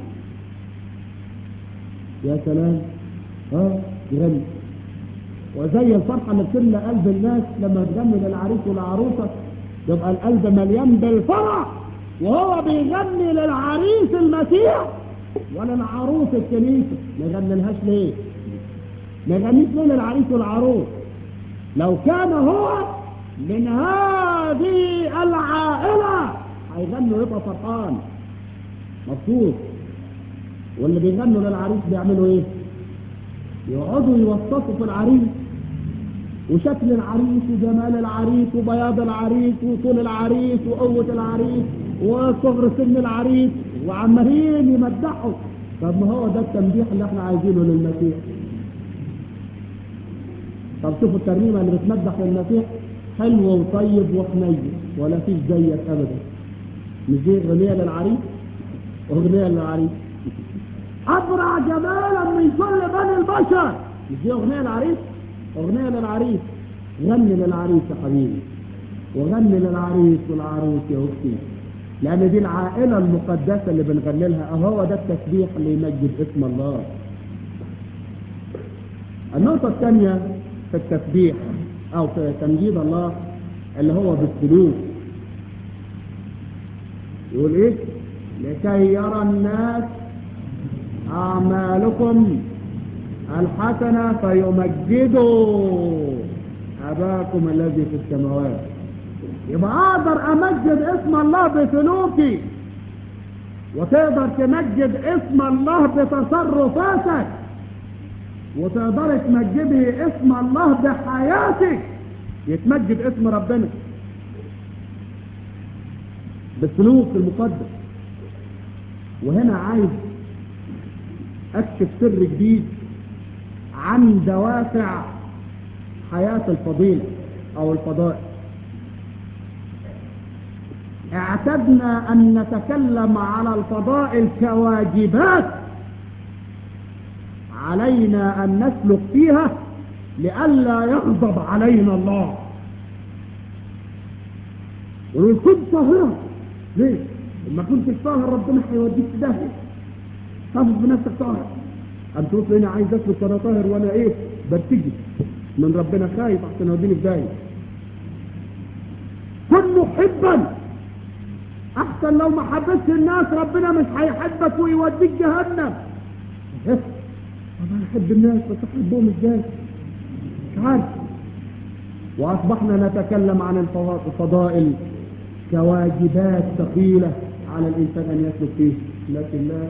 يا سلام ها يغني وزي الفرحة اللي بتملى قلب الناس لما تغني للعريس والعروسة يبقى القلب مليان بالفرح وهو بيغني للعريس المسيح وللعروس الكنيسة ما يغني ليه؟ ما يغنيش ليه للعريس والعروس لو كان هو من هذه العائلة هيغنوا يبقى فرحان مبسوط واللي بيغنوا للعريس بيعملوا ايه يقعدوا يوصفوا في العريس وشكل العريس وجمال العريس وبياض العريس وطول العريس وقوة العريس وصغر سن العريس وعمالين يمدحوا طب ما هو ده التمديح اللي احنا عايزينه للمسيح طب شوفوا الترنيمة اللي بتمدح للمسيح حلو وطيب وحنين ولا فيش زيك ابدا مش دي اغنيه للعريس اغنيه للعريس ابرع جمالا من كل بني البشر مش دي اغنيه للعريس اغنيه للعريس غني للعريس يا حبيبي وغني للعريس والعروس يا اختي لان دي العائله المقدسه اللي بنغني لها اهو ده التسبيح اللي يمجد اسم الله النقطه الثانيه في التسبيح او في تمجيد الله اللي هو بالسلوك يقول ايه لكي يرى الناس اعمالكم الحسنة فيمجدوا اباكم الذي في السماوات يبقى اقدر امجد اسم الله بسلوكي وتقدر تمجد اسم الله بتصرفاتك وتقدر تمجدي اسم الله بحياتك يتمجد اسم ربنا بالسلوك المقدس وهنا عايز اكشف سر جديد عن دوافع حياة الفضيلة او الفضائل اعتدنا ان نتكلم على الفضائل كواجبات علينا ان نسلك فيها لئلا يغضب علينا الله ونقول كنت طاهرة ليه؟ لما كنت طاهر ربنا هيوديك في داهية حافظ بنفسك طاهر أم تقول هنا عايز أسلك وأنا طاهر وأنا إيه؟ برتجي من ربنا خايف عشان يوديني في داهية كن محبا أحسن لو ما حبتش الناس ربنا مش هيحبك ويوديك جهنم إيه؟ طب أنا أحب الناس بس أحبهم إزاي؟ مش عارف وأصبحنا نتكلم عن الفضائل كواجبات ثقيلة على الإنسان أن يسلك فيه لكن لا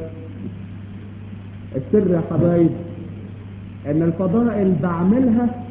السر يا حبايب أن الفضائل بعملها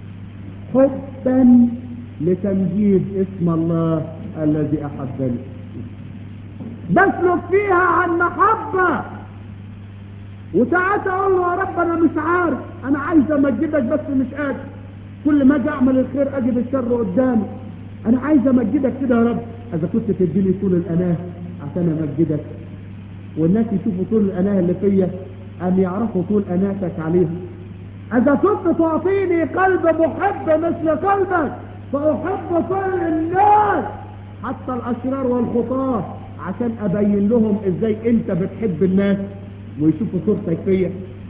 حبا لتمجيد اسم الله الذي أحبني بسلك فيها عن محبة وساعات أقول له يا رب أنا مش عارف أنا عايز أمجدك بس مش قادر كل ما أجي أعمل الخير أجد الشر قدامي أنا عايز أمجدك كده يا رب إذا كنت تديني طول الأناه عشان أمجدك والناس يشوفوا طول الأناه اللي فيا أن يعرفوا طول أناتك عليهم إذا كنت تعطيني قلب محب مثل قلبك فأحب كل الناس حتى الأشرار والخطاة عشان أبين لهم إزاي أنت بتحب الناس ويشوفوا صورتك فيا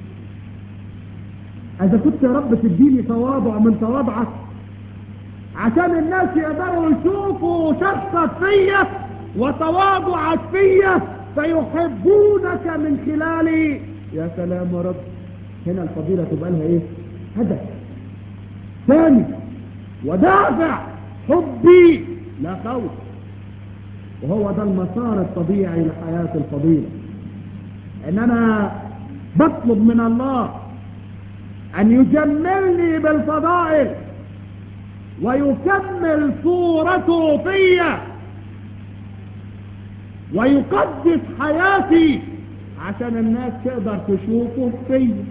إذا كنت يا رب تديني تواضع من تواضعك عشان الناس يقدروا يشوفوا شخصك فيا وتواضعك فيا فيحبونك من خلالي يا سلام يا رب هنا الفضيلة تبقى لها ايه هدف ثاني ودافع حبي لا خوف وهو ده المسار الطبيعي لحياة الفضيلة ان انا بطلب من الله ان يجملني بالفضائل ويكمل صورته فيا ويقدس حياتي عشان الناس تقدر تشوفه فيا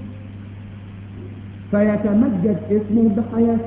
فيتمجد اسمه بحياته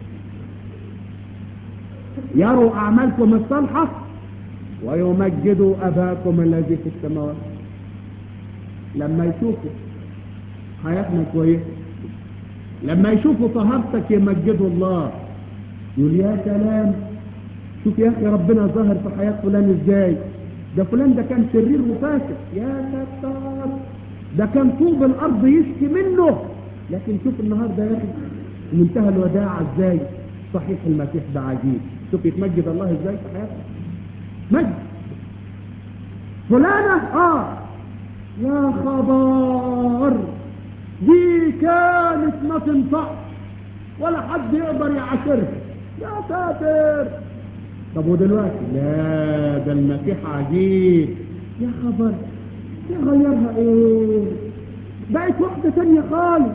يروا أعمالكم الصالحة ويمجدوا أباكم الذي في السماوات لما يشوفوا حياتنا كويسة لما يشوفوا طهارتك يمجدوا الله يقول يا سلام شوف يا أخي ربنا ظاهر في حياة فلان إزاي ده فلان ده كان شرير وفاسد يا ستار ده كان طوب الأرض يشكي منه لكن شوف النهاردة يا أخي منتهى الوداع ازاي صحيح المسيح ده عجيب شوف يتمجد الله ازاي في حياته مجد فلانة اه يا خبر دي كانت ما تنفعش ولا حد يقدر يعاشرها يا ساتر طب ودلوقتي لا ده المسيح عجيب يا خبر يغيرها ايه بقت واحدة تانية خالص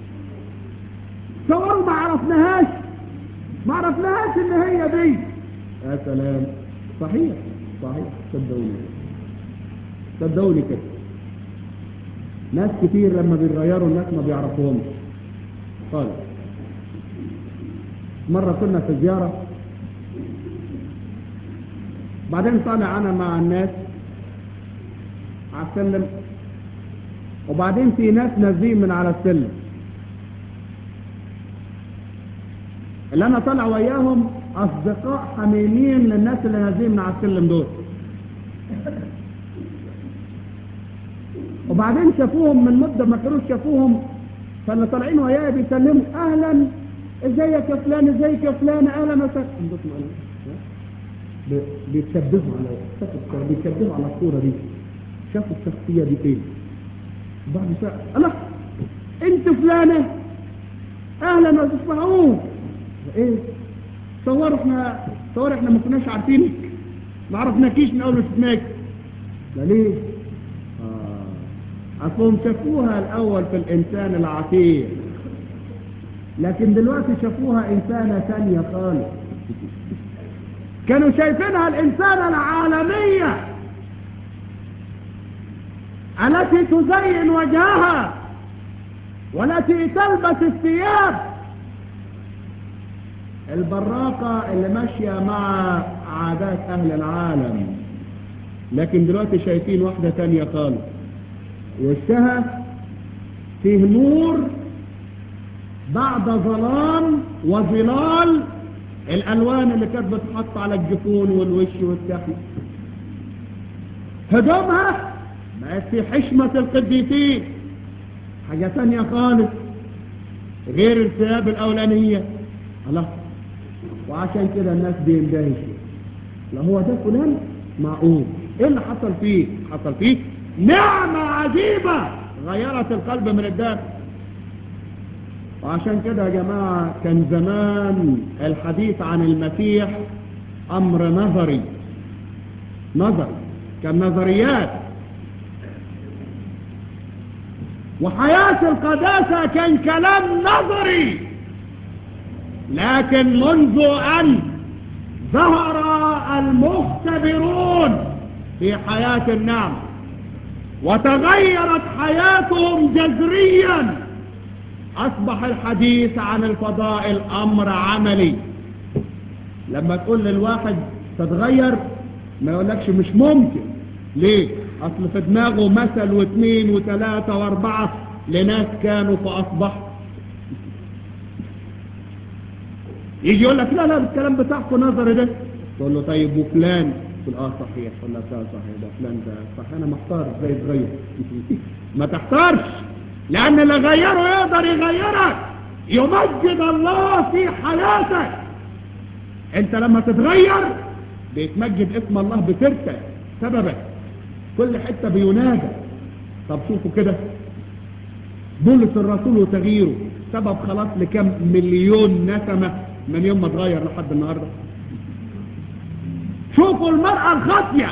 صوروا ما عرفناهاش ما عرفناهاش ان هي دي يا سلام صحيح صحيح صدقوني صدقوني كده ناس كتير لما بيغيروا الناس ما بيعرفوهمش خالص مرة كنا في زيارة بعدين طالع انا مع الناس على السلم وبعدين في ناس نازلين من على السلم اللي انا طالع وياهم اصدقاء حميمين للناس اللي نازلين من على السلم دول وبعدين شافوهم من مدة ما كانوش شافوهم فاللي طالعين وياي بيسلموا اهلا ازيك يا فلان ازيك يا فلان اهلا وسهلا ب- بيتشبهوا على بيتشبهوا على الصورة دي شافوا الشخصية دي فين بعد ساعة الله انت فلانة اهلا ما تسمعوه ايه تصور احنا تصور احنا ما كناش عارفينك ما عرفناكيش من اول ما شفناك لا ليه آه. اصلهم شافوها الاول في الانسان العتيق لكن دلوقتي شافوها انسانة ثانية خالص كانوا شايفينها الانسانة العالمية التي تزين وجهها والتي تلبس الثياب البراقة اللي ماشية مع عادات أهل العالم لكن دلوقتي شايفين واحدة تانية خالص وشها فيه نور بعد ظلام وظلال الألوان اللي كانت بتحط على الجفون والوش والكحل هدومها بقت في حشمة القديسين حاجة تانية خالص غير الثياب الأولانية الله وعشان كده الناس بيندهشوا لا هو ده فلان معقول ايه اللي حصل فيه حصل فيه نعمة عجيبة غيرت القلب من الداخل وعشان كده يا جماعة كان زمان الحديث عن المسيح أمر نظري نظري كان نظريات وحياة القداسة كان كلام نظري لكن منذ أن ظهر المختبرون في حياة النعم وتغيرت حياتهم جذريا أصبح الحديث عن الفضائل أمر عملي لما تقول للواحد تتغير ما يقولكش مش ممكن ليه أصل في دماغه مثل واثنين وثلاثة واربعة لناس كانوا فأصبحوا يجي يقول لك لا لا الكلام بتاعكم نظري ده تقول له طيب وفلان تقول اه صحيح تقول لك اه صحيح ده فلان ده صح انا محتار ازاي يتغير ما تحتارش لان اللي غيره يقدر يغيرك يمجد الله في حياتك انت لما تتغير بيتمجد اسم الله بسيرتك سببك كل حتة بينادى طب شوفوا كده بولس الرسول وتغييره سبب خلاص لكم مليون نسمة من يوم ما اتغير لحد النهاردة شوفوا المرأة الخاطية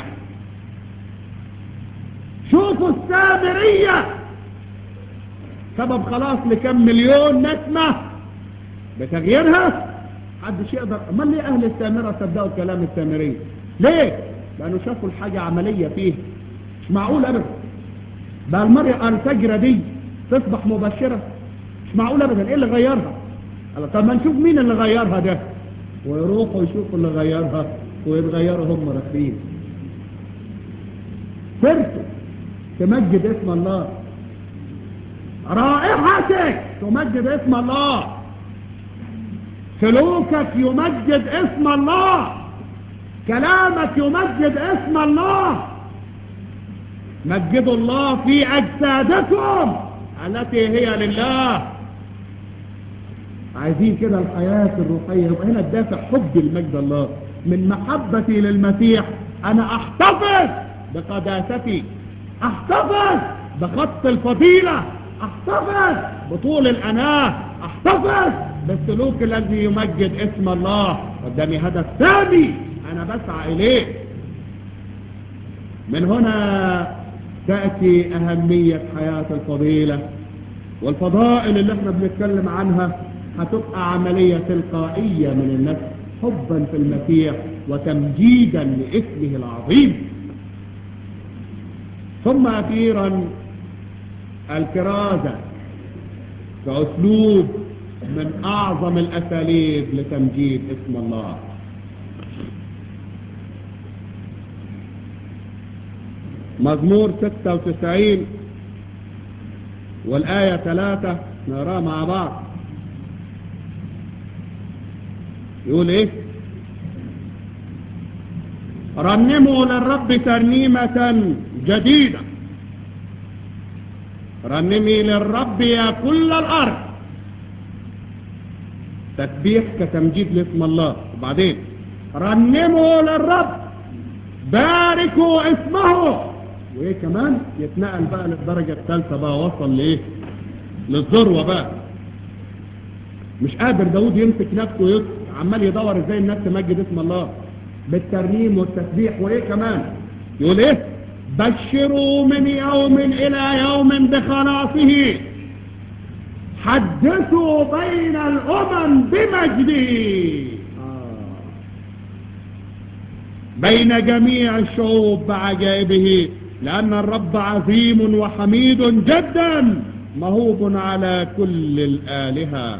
شوفوا السامرية سبب خلاص لكم مليون نسمة بتغييرها محدش يقدر امال ليه اهل السامرة صدقوا كلام السامرية ليه لانه شافوا الحاجة عملية فيه مش معقول ابدا بقى المرأة الفجرة دي تصبح مبشرة مش معقول ابدا ايه اللي غيرها قال طب ما نشوف مين اللي غيرها ده ويروحوا يشوفوا اللي غيرها ويتغيروا هم راكبين سيرته تمجد اسم الله رائحتك تمجد اسم الله سلوكك يمجد اسم الله كلامك يمجد اسم الله مجدوا الله في أجسادكم التي هي لله عايزين كده الحياة الروحية يبقى هنا الدافع حب المجد الله من محبتي للمسيح أنا أحتفظ بقداستي أحتفظ بخط الفضيلة أحتفظ بطول الأناة أحتفظ بالسلوك الذي يمجد اسم الله قدامي هدف ثاني أنا بسعى إليه من هنا تأتي أهمية حياة الفضيلة والفضائل اللي احنا بنتكلم عنها هتبقى عملية تلقائية من النفس حبا في المسيح وتمجيدا لاسمه العظيم ثم أخيرا الكرازة كأسلوب من أعظم الأساليب لتمجيد اسم الله مزمور 96 والآية 3 نقراها مع بعض يقول ايه رنموا للرب ترنيمة جديدة رنمي للرب يا كل الأرض تسبيح كتمجيد لاسم الله وبعدين رنموا للرب باركوا اسمه وايه كمان يتنقل بقى للدرجة الثالثة بقى وصل لايه للذروة بقى مش قادر داود يمسك نفسه ويص عمال يدور ازاي الناس تمجد اسم الله بالترنيم والتسبيح وايه كمان يقول ايه بشروا من يوم الى يوم بخلاصه حدثوا بين الامم بمجده آه. بين جميع الشعوب بعجائبه لأن الرب عظيم وحميد جدا مهوب على كل الآلهة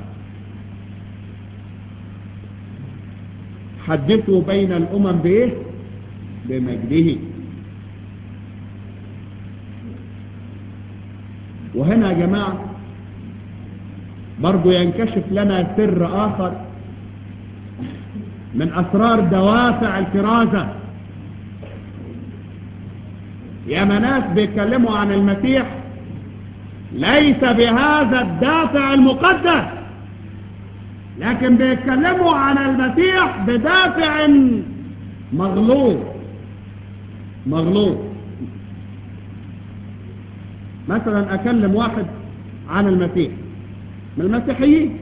حدثوا بين الأمم بإيه؟ بمجده وهنا يا جماعة برضو ينكشف لنا سر آخر من أسرار دوافع الكرازة يا ناس بيتكلموا عن المسيح ليس بهذا الدافع المقدس لكن بيتكلموا عن المسيح بدافع مغلوب مغلوب مثلا اكلم واحد عن المسيح من المسيحيين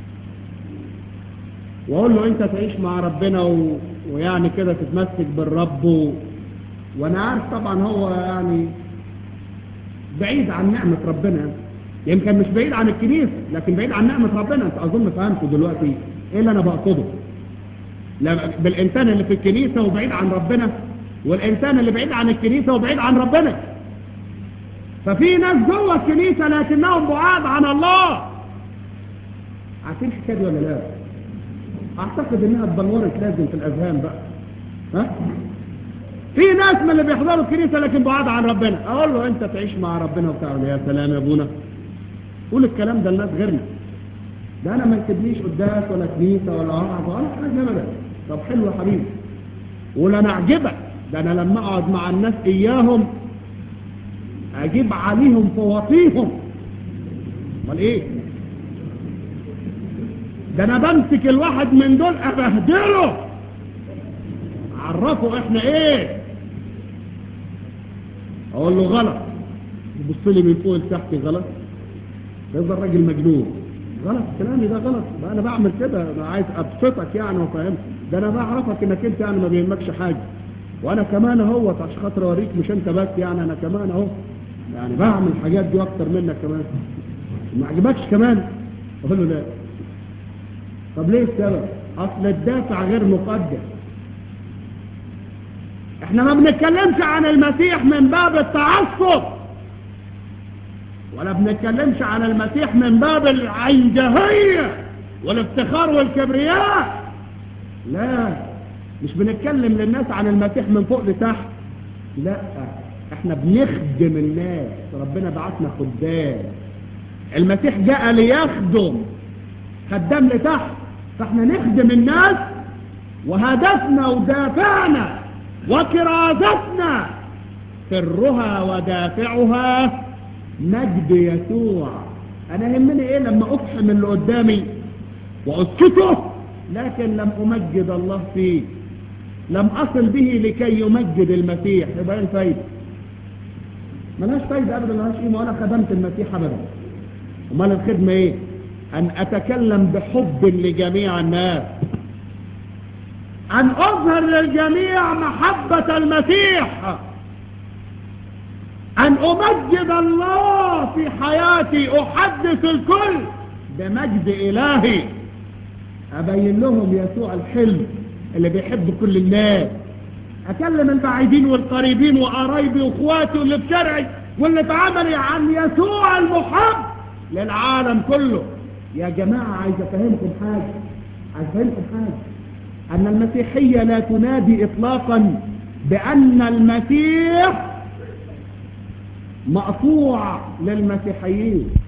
واقول له انت تعيش مع ربنا و... ويعني كده تتمسك بالرب و... وانا عارف طبعا هو يعني بعيد عن نعمة ربنا يعني. يمكن مش بعيد عن الكنيسة لكن بعيد عن نعمة ربنا انت اظن فهمته دلوقتي ايه اللي انا بقصده بالانسان اللي في الكنيسة وبعيد عن ربنا والانسان اللي بعيد عن الكنيسة وبعيد عن ربنا ففي ناس جوه الكنيسة لكنهم بعاد عن الله عارفين الحكايه دي ولا لا اعتقد انها اتبلورت لازم في الاذهان بقى ها في ناس من اللي بيحضروا الكنيسة لكن بعاد عن ربنا اقول له انت تعيش مع ربنا وبتاع يا سلام يا ابونا قول الكلام ده للناس غيرنا ده انا ما يكتبليش قداس ولا كنيسة ولا وعظ ولا حاجة ابدا طب حلو يا حبيبي ولا نعجبك ده انا لما اقعد مع الناس اياهم اجيب عليهم فواطيهم امال ايه ده انا بمسك الواحد من دول ابهدله عرفوا احنا ايه اقول له غلط يبص لي من فوق لتحت غلط ده الراجل مجنون غلط كلامي ده غلط ده انا بعمل كده انا عايز ابسطك يعني وافهمك ده انا بعرفك انك انت يعني ما بيهمكش حاجه وانا كمان اهو عشان خاطر اوريك مش انت بس يعني انا كمان اهو يعني بعمل الحاجات دي اكتر منك كمان ما عجبكش كمان اقول له لا طب ليه السبب اصل الدافع غير مقدس احنا ما بنتكلمش عن المسيح من باب التعصب ولا بنتكلمش عن المسيح من باب العنجهية والافتخار والكبرياء لا مش بنتكلم للناس عن المسيح من فوق لتحت لا احنا بنخدم الناس ربنا بعتنا خدام المسيح جاء ليخدم خدام لتحت فاحنا نخدم الناس وهدفنا ودافعنا وكرازتنا سرها ودافعها مجد يسوع انا يهمني ايه لما افحم اللي قدامي واسكته لكن لم امجد الله فيه لم اصل به لكي يمجد المسيح يبقى ايه الفايده ملهاش فايده ابدا ملهاش قيمه وانا خدمت المسيح ابدا امال الخدمه ايه ان اتكلم بحب لجميع الناس ان اظهر للجميع محبة المسيح ان امجد الله في حياتي احدث الكل بمجد الهي ابين لهم يسوع الحلم اللي بيحب كل الناس اكلم البعيدين والقريبين وقرايبي واخواتي واللي في شرعي واللي في عملي عن يسوع المحب للعالم كله يا جماعة عايز افهمكم حاجة عايز افهمكم حاجة ان المسيحية لا تنادي اطلاقا بان المسيح مقطوع للمسيحيين